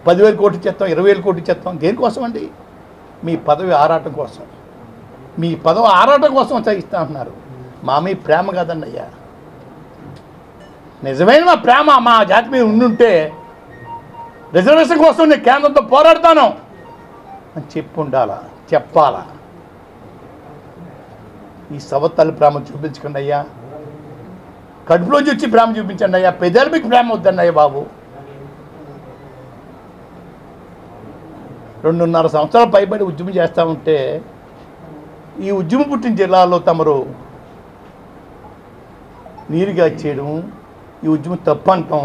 పదివేలు కోట్లు ఇచ్చేస్తాం ఇరవై వేలు కోట్లు ఇచ్చేస్తాం దేనికోసం అండి మీ పదవి ఆరాటం కోసం మీ పదవి ఆరాటం కోసం ఇస్తా అంటున్నారు మా మీ ప్రేమ కాదండి అయ్యా నిజమైన మా ప్రేమ మా జాతి మీద ఉండుంటే రిజర్వేషన్ కోసం నేను కేంద్రంతో పోరాడతాను అని చెప్పి ఉండాలా చెప్పాలా ఈ సవత్తల్లి ప్రేమ చూపించకండి అయ్యా కడుపులోంచి వచ్చి ప్రేమ చూపించండి అయ్యా పెద్దలు మీకు ప్రేమ వద్దండి అయ్యా బాబు రెండున్నర సంవత్సరాలు పైబడి ఉద్యమం చేస్తూ ఉంటే ఈ ఉద్యమం పుట్టిన జిల్లాలో తమరు నీరుగా చేయడం ఈ ఉద్యమం తప్పు అంటాం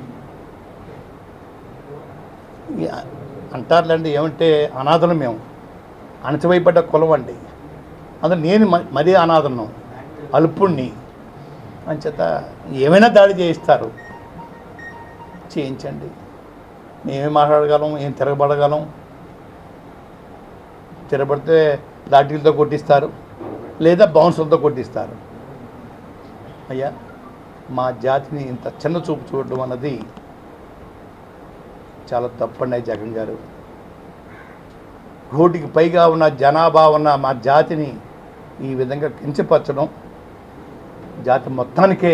ఈ అంటారులేండి ఏమంటే అనాథలం మేము అణచివేయబడ్డ కులం అండి అందులో నేను మ- మరీ అనాథను అల్పుణ్ణి అంచేత ఏమైనా దాడి చేయిస్తారు చేయించండి మేమేం మాట్లాడగలం ఏం తిరగబడగలం తిరగబడితే లాఠీలతో కొట్టిస్తారు లేదా బౌన్సులతో కొట్టిస్తారు అయ్యా మా జాతిని ఇంత చిన్న చూపు చూడడం అన్నది చాలా తప్పండి జగన్ గారు కోటికి పైగా ఉన్న జనాభా ఉన్న మా జాతిని ఈ విధంగా కించపరచడం జాతి మొత్తానికే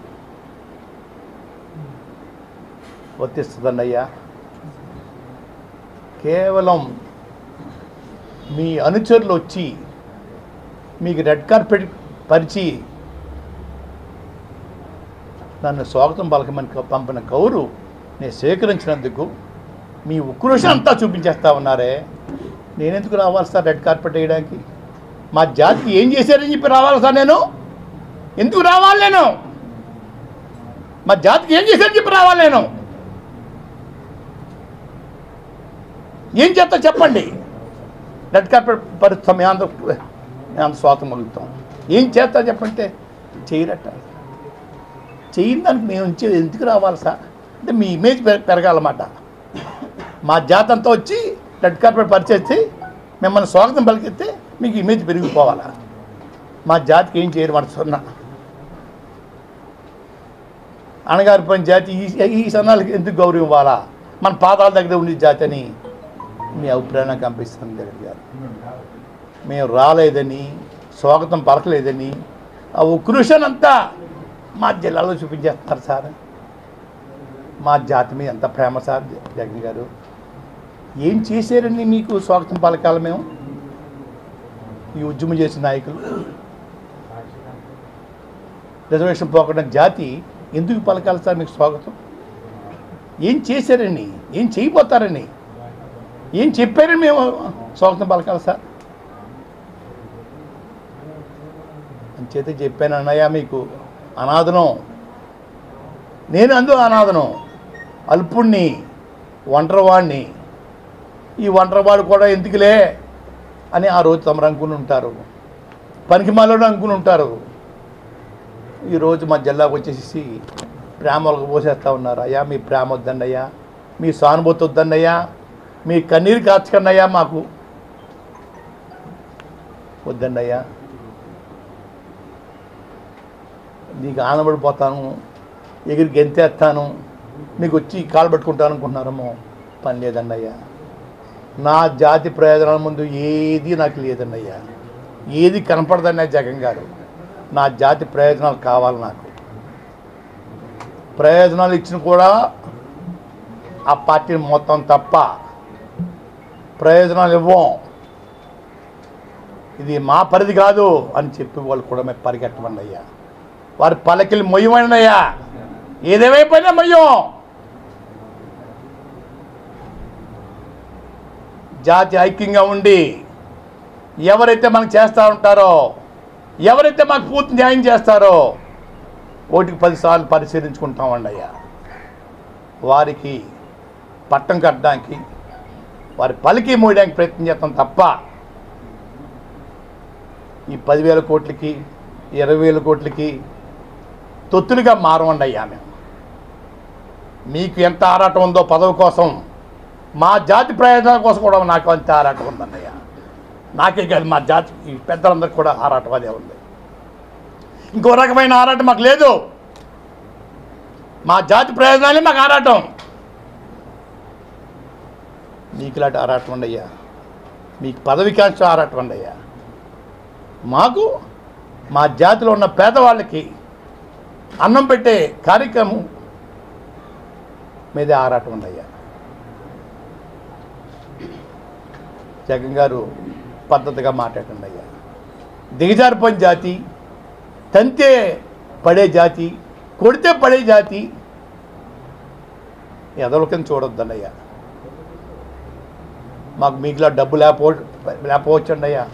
వర్తిస్తుందండి అయ్యా కేవలం మీ అనుచరులు వచ్చి మీకు రెడ్ కార్పెట్ పరిచి నన్ను స్వాగతం పలకమని క- పంపిన కౌరు నేను స్వీకరించినందుకు మీ ఉక్రోషం అంతా చూపించేస్తా ఉన్నారే నేనెందుకు రావాలి సార్ రెడ్ కార్పెట్ వేయడానికి మా జాతికి ఏం చేశారని చెప్పి రావాలి సార్ నేను ఎందుకు రావాలి నేను మా జాతికి ఏం చేశారని చెప్పి రావాలి నేను ఏం చేస్తా చెప్పండి రెడ్ కార్పెట్ పరుస్తాం మేము అందరూ మేము అందరూ స్వాతం మొలుగుతాం ఏం చేస్తా చెప్పంటే చేయరట చేయని దానికి మేము ఉంచి ఎందుకు రావాలి సార్ అంటే మీ ఇమేజ్ పెర- పెరగాలన్నమాట మా జాతి అంతా వచ్చి రెడ్ కార్పెట్ పరిచేస్తే మిమ్మల్ని స్వాగతం పలికిస్తే మీకు ఇమేజ్ పెరిగిపోవాలా మా జాతికి ఏం చేయరు మన సున్నా అణగారిపోయిన జాతి ఈ ఈ సన్నాలకి ఎందుకు గౌరవం ఇవ్వాలా మన పాదాల దగ్గర ఉండే జాతి అని మీ అభిప్రాయాన్ని కంపిస్తుంది జగన్ గారు మేము రాలేదని స్వాగతం పలకలేదని ఆ ఉక్రోషాన్ని అంతా మా జిల్లాలో చూపించేస్తారు సార్ మా జాతి మీద ఎంత ప్రేమ సార్ జ- జగన్ గారు ఏం చేశారని మీకు స్వాగతం పలకాలి మేము ఈ ఉద్యమం చేసిన నాయకులు రిజర్వేషన్ పోకుండా జాతి ఎందుకు పలకాలి సార్ మీకు స్వాగతం ఏం చేశారని ఏం చేయబోతారని ఏం చెప్పారని మేము స్వాగతం పలకాలి సార్ అంచేత చెప్పాను అన్నయ్య మీకు అనాథనం నేను అందు అనాథనం అల్పుణ్ణి ఒంటరివాడిని ఈ ఒంటరివాడు కూడా ఎందుకులే అని ఆ రోజు తమరు అనుకుని ఉంటారు పనికి మాలోడు అనుకుని ఉంటారు ఈరోజు మా జిల్లాకు వచ్చేసి ప్రేమలకు పోసేస్తూ ఉన్నారు అయ్యా మీ ప్రేమ వద్దండి అయ్యా మీ సానుభూతి వద్దండి అయ్యా మీ కన్నీరు కార్చకండి అయ్యా మాకు వద్దండి అయ్యా నీకు ఆనబడిపోతాను ఎగిరి గెంతేస్తాను మీకు వచ్చి కాలు పట్టుకుంటాను అనుకుంటున్నారేమో పని లేదండి అయ్యా నా జాతి ప్రయోజనాల ముందు ఏది నాకు లేదండి అయ్యా ఏది కనపడదన్నయ్య జగన్ గారు నా జాతి ప్రయోజనాలు కావాలి నాకు ప్రయోజనాలు ఇచ్చిన కూడా ఆ పార్టీని మొత్తం తప్ప ప్రయోజనాలు ఇవ్వం ఇది మా పరిధి కాదు అని చెప్పి వాళ్ళు కూడా మేము పరిగెట్టమండి అయ్యా వారి పలకిలు మొయ్యమండి అయ్యా ఏదేమైపోయినా మొయ్యం జాతి ఐక్యంగా ఉండి ఎవరైతే మనకు చేస్తూ ఉంటారో ఎవరైతే మాకు పూర్తి న్యాయం చేస్తారో ఓటికి పదిసార్లు పరిశీలించుకుంటామండి అయ్యా వారికి పట్టం కట్టడానికి వారి పలికి మోయడానికి ప్రయత్నం చేస్తాం తప్ప ఈ పదివేల కోట్లకి ఇరవై వేల కోట్లకి తొత్తులుగా మారవండి అయ్యా మేము మీకు ఎంత ఆరాటం ఉందో పదవి కోసం మా జాతి ప్రయోజనాల కోసం కూడా నాకు అంత ఆరాటం ఉందన్నయ్య నాకే కాదు మా జాతి ఈ పెద్దలందరికీ కూడా ఆరాటం అదే ఉంది ఇంకో రకమైన ఆరాటం మాకు లేదు మా జాతి ప్రయోజనాలే మాకు ఆరాటం మీకు ఇలాంటి ఆరాటం ఉండయ్యా మీకు పదవికాంక్ష ఆరాటం ఉండయ్యా మాకు మా జాతిలో ఉన్న పేదవాళ్ళకి అన్నం పెట్టే కార్యక్రమం మీదే ఆరాటం ఉండయ్యా జగన్ గారు పద్ధతిగా మాట్లాడండి అయ్యా దిగజారిపోయిన జాతి తంతే పడే జాతి కొడితే పడే జాతి ఎదలకని చూడొద్దండి అయ్యా మాకు మీకులా డబ్బు లేకపో లేకపోవచ్చండి అయ్యా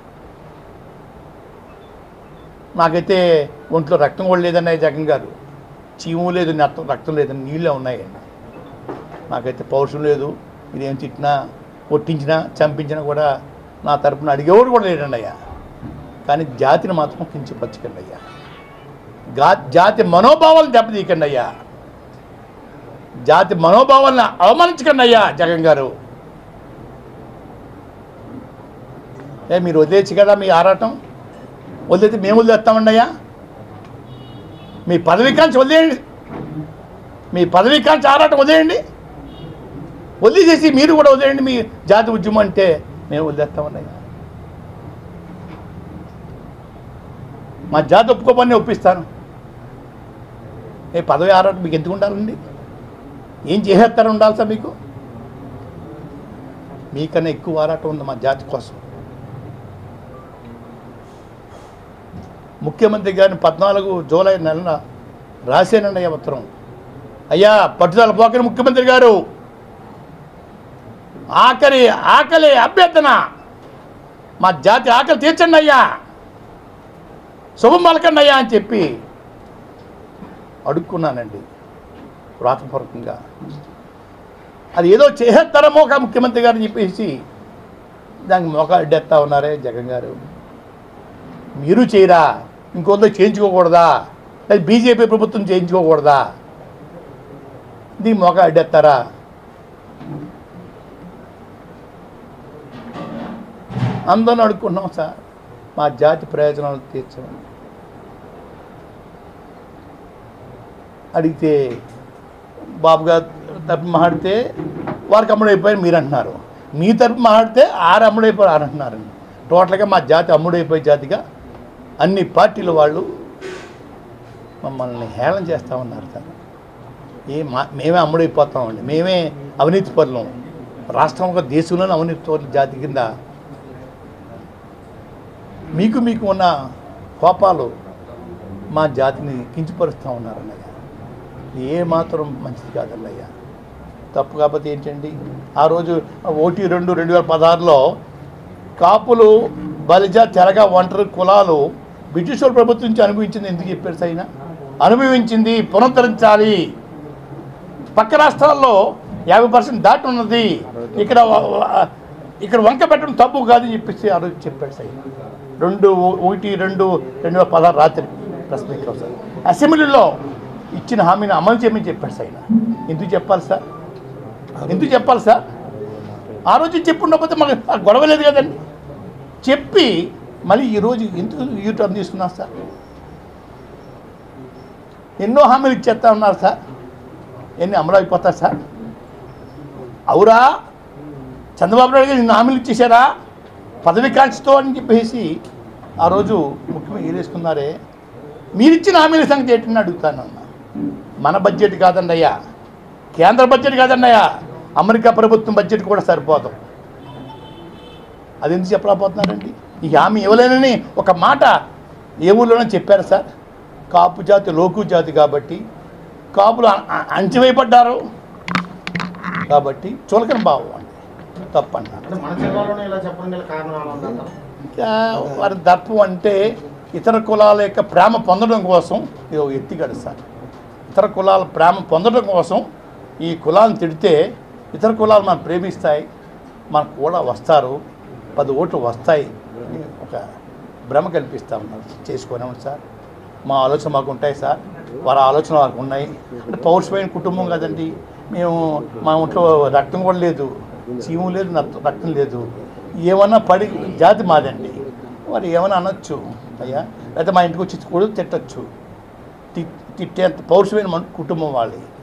నాకైతే ఒంట్లో రక్తం కూడా లేదన్నయ్య జగన్ గారు చీము లేదు రక్తం రక్తం లేదని నీళ్ళే ఉన్నాయండి నాకైతే పౌరుషం లేదు మీరేం తిట్టినా కొట్టించినా చంపించినా కూడా నా తరపున అడిగేవాడు కూడా లేడండి అయ్యా కానీ జాతిని మాత్రం కించపరచకండి అయ్యా గా జాతి మనోభావాలను దెబ్బతీయకండి అయ్యా జాతి మనోభావాలను అవమానించకండి అయ్యా జగన్ గారు ఏ మీరు వదిలేచ్చు కదా మీ ఆరాటం వదిలేస్తే మేము వదిలేస్తామండి అయ్యా మీ పదవికాంక్ష వదిలేయండి మీ పదవికాంక్ష ఆరాటం వదిలేయండి వదిలేసేసి మీరు కూడా వదిలేయండి మీ జాతి ఉద్యమం అంటే మేము వదిలేస్తామండి అయ్యా మా జాతి ఒప్పుకోమని ఒప్పిస్తాను ఏ పదవి ఆరాటం మీకు ఎందుకు ఉండాలండి ఏం చేసేస్తారు ఉండాలి సార్ మీకు మీకన్నా ఎక్కువ ఆరాటం ఉంది మా జాతి కోసం ముఖ్యమంత్రి గారిని పద్నాలుగు జూలై నెలన రాశానండి అయ్యా ఉత్తరం అయ్యా పట్టుదల పోకని ముఖ్యమంత్రి గారు ఆఖరి ఆకలి అభ్యర్థన మా జాతి ఆకలి తీర్చండి అయ్యా శుభం పలకండి అయ్యా అని చెప్పి అడుక్కున్నానండి వ్రాతపూర్వకంగా అది ఏదో చేసేస్తారమో ఒక ముఖ్యమంత్రి గారు చెప్పేసి దానికి మొక్క అడ్డెత్తా ఉన్నారే జగన్ గారు మీరు చేయరా ఇంకొంత చేయించుకోకూడదా లేదా బీజేపీ ప్రభుత్వం చేయించుకోకూడదా దీనికి మొక్క అడ్డెత్తారా అందరం అడుక్కున్నాం సార్ మా జాతి ప్రయోజనాలు తీర్చమని అడిగితే బాబు గారు తరపు మాట్లాడితే వారికి అమ్ముడైపోయారు మీరు అంటున్నారు మీ తరపు మాట్లాడితే ఆరు అమ్ముడైపోయారు ఆరు అంటున్నారండి టోటల్గా మా జాతి అమ్ముడైపోయే జాతిగా అన్ని పార్టీల వాళ్ళు మమ్మల్ని హేళన చేస్తూ ఉన్నారు సార్ ఏ మా మేమే అమ్ముడైపోతామండి మేమే అవినీతి పరులం రాష్ట్రం ఒక దేశంలోనే అవినీతి పరుల జాతి కింద మీకు మీకు ఉన్న కోపాలు మా జాతిని కించపరుస్తూ ఉన్నారన్నయ్య ఏ మాత్రం మంచిది కాదన్నయ్య తప్పు కాకపోతే ఏంటండి ఆ రోజు ఓటీ రెండు రెండు వేల పదహారులో కాపులు బలిజ తెలగ ఒంటరి కులాలు బ్రిటిష్ వాళ్ళ ప్రభుత్వం నుంచి అనుభవించింది ఎందుకు చెప్పారు సైనా అనుభవించింది పునరుద్ధరించాలి పక్క రాష్ట్రాల్లో యాభై పర్సెంట్ దాటి ఉన్నది ఇక్కడ వ- వ- ఇక్కడ వంక పెట్టడం తప్పు కాదని చెప్పేసి ఆ రోజు చెప్పాడు సైనా రెండు ఓ- ఒకటి రెండు రెండు వేల పదహారు రాత్రి ప్రెస్ మీట్లో సార్ అసెంబ్లీలో ఇచ్చిన హామీని అమలు చేయమని చెప్పాడు సార్ ఆయన ఎందుకు చెప్పాలి సార్ ఎందుకు చెప్పాలి సార్ ఆ రోజు చెప్పుండకపోతే మాకు ఆ గొడవ లేదు కదండి చెప్పి మళ్ళీ ఈరోజు ఎందుకు యూటర్న్ తీసుకున్నారు సార్ ఎన్నో హామీలు ఇచ్చేస్తా ఉన్నారు సార్ ఎన్ని అమలు అయిపోతారు సార్ అవురా చంద్రబాబు నాయుడు గారు ఇన్ని హామీలు ఇచ్చేసారా పదవి కాంక్షతో అని చెప్పేసి ఆ రోజు ముఖ్యమంత్రి ఏదేసుకున్నారే మీరు ఇచ్చిన హామీల సంగతి ఏంటని అడుగుతానన్న మన బడ్జెట్ కాదండి అయ్యా కేంద్ర బడ్జెట్ కాదండి అయ్యా అమెరికా ప్రభుత్వం బడ్జెట్ కూడా సరిపోదు అది ఎందుకు చెప్పలేకపోతున్నారండి ఈ హామీ ఇవ్వలేనని ఒక మాట ఏ ఊళ్ళోనో చెప్పారు సార్ కాపు జాతి లోకు జాతి కాబట్టి కాపులు అ- అ- అంచివేయబడ్డారు కాబట్టి చులకన భావం అండి తప్పంటారు అంటే మన జిల్లాలోనే ఇలా చెప్పడం గల కారణం ఏమైనా ఉందంటారా? ఇంకా వారి దర్పం అంటే ఇతర కులాల యొక్క ప్రేమ పొందడం కోసం ఇది ఒక ఎత్తిగడ సార్ ఇతర కులాల ప్రేమ పొందడం కోసం ఈ కులాలను తిడితే ఇతర కులాలు మనం ప్రేమిస్తాయి మనకు కూడా వస్తారు పది ఓట్లు వస్తాయి అని ఒక భ్రమ కల్పిస్తూ ఉన్నారు చేసుకోనేమండి సార్ మా ఆలోచన మాకు ఉంటాయి సార్ వారి ఆలోచన వారికి ఉన్నాయి అంటే పౌరుషమైన కుటుంబం కదండి మేము మా ఇంట్లో రక్తం కూడా లేదు చీము లేదు నత్త- రక్తం లేదు ఏమన్నా పడి జాతి మాదండి మరి ఏమన్నా అనొచ్చు అయ్యా లేకపోతే మా ఇంటికి వచ్చి కూడా తిట్టచ్చు తి- తిట్టేంత పౌరుషమైన మన కుటుంబం వాళ్ళది